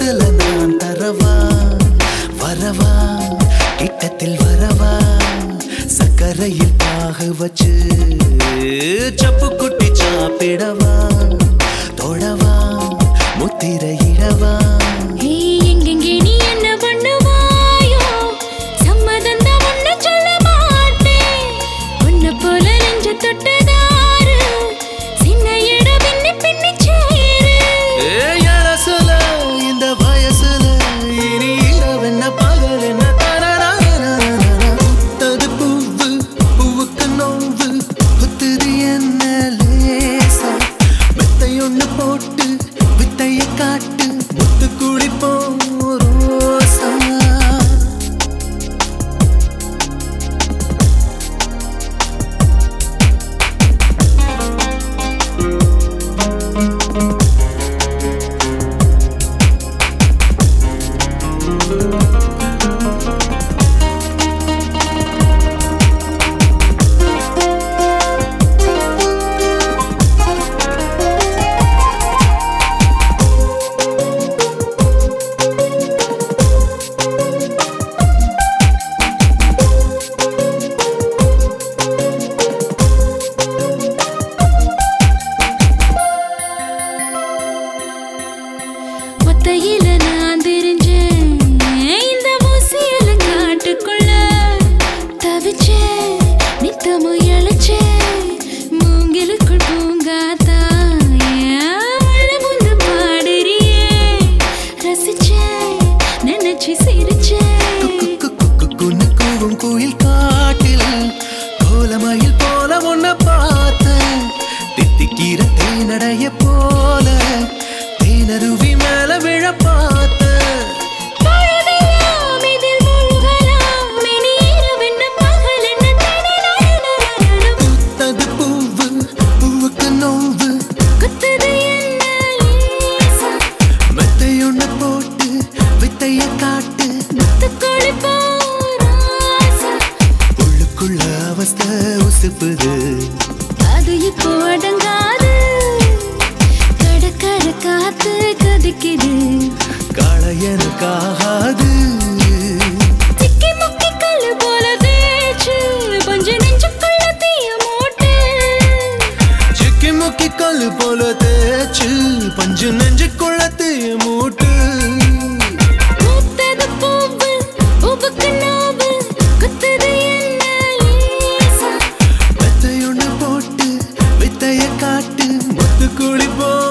மொத்தத்துல நான் தரவா வரவா கிட்டத்தில் வரவா சக்கரையில் பாக வச்சு சப்பு குட்டி சாப்பிடவா தொடவா முத்திரையிடவா ஏய், எங்கெங்கே நீ என்ன பண்ணுவாயோ? சம்மதம் தான் ஒண்ணு சொல்ல மாட்டேன். உன்னை போல நெஞ்ச தொட்டதாரு, சின்ன இடம் பின்னி பின்னி சேரு. ஏய், அரசுல, இந்த வயசுல இனி இரவென்ன பகல் என்ன தரராரராரரா. புத்தது பூவு பூவுக்கு நோவு குத்துது என்ன லேசா மெத்தையொன்னு போட்டு வித்தைய காட்டு முத்து குடிப்போம் ரோசா ஒத்தையில நான் தெரிஞ்சேன் இந்த ஊசியில காட்டுக்குள்ள தவிச்சேன் நித்தமும் இழைச்சேன் மூங்கிலுக்குள் பூங்காத்தா ஏன் முன்னு பாடுறியே ரசிச்சேன் நினைச்சு சிரிச்சேன் குக்கு குக்கு குன்னு கூவும் குயில் காட்டில் கோலமயில் போல உன்னை பார்த்தேன் தித்திக்கிற தேனடைய போல தேனருவி மேல விழ பார்த்தேன் பொழுதெல்லாம் இதில் மூழ்கலாம். இனி இரவென்ன பகலென்ன தடதடதடதட. பூத்தது பூவு பூவுக்கு நோவு குத்துது என்ன லேசா. மெத்தையொன்னு போட்டு வித்தைய காட்டு முத்துக்கோழி போராசா. உள்ளுக்குள்ள அவஸ்தை உசுப்புது அது இப்போ அடங்காது கடற்கரை காத்து கதிக்குது காளையனுக்காகாது சிக்கி முக்கி கல்லு போல தேய்ச்சு பஞ்சு நெஞ்சுக்குள்ள தீய மூட்டு சிக்கி முக்கி கல்லு போல தேய்ச்சு பஞ்சு நெஞ்சு குளத்தைய மூட்டு பூத்தது பூவு, பூவுக்கு நோவு, குத்துது என்ன லேசா. மெத்தையொன்னு போட்டு வித்தைய காட்டு முத்து குடிப்போம்